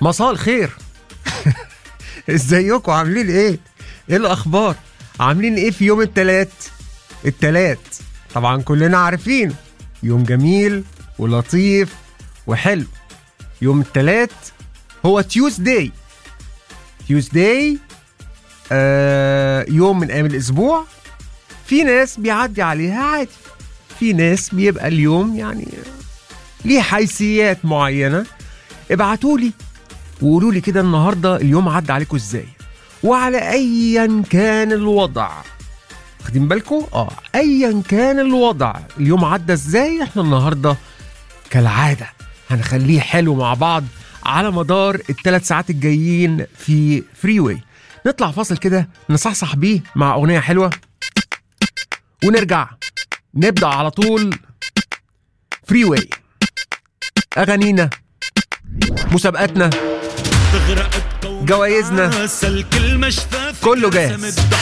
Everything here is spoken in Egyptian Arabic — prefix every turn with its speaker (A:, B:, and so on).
A: مساء الخير ازيكم عاملين ايه ايه الاخبار عاملين ايه في يوم التلات التلات طبعا كلنا عارفين يوم جميل ولطيف وحلو يوم التلات هو تيوزداي تيوزداي آه يوم من ايام الاسبوع في ناس بيعدي عليها عادي في ناس بيبقى اليوم يعني ليه حيثيات معينه ابعتوا لي وقولوا لي كده النهارده اليوم عدى عليكم ازاي وعلى ايا كان الوضع واخدين بالكم اه ايا كان الوضع اليوم عدى ازاي احنا النهارده كالعاده هنخليه حلو مع بعض على مدار الثلاث ساعات الجايين في فري واي نطلع فاصل كده نصحصح بيه مع اغنيه حلوه ونرجع نبدا على طول فري واي اغانينا مسابقاتنا
B: تغرق
A: جوايزنا.
B: كل مشفى
A: كله جاهز.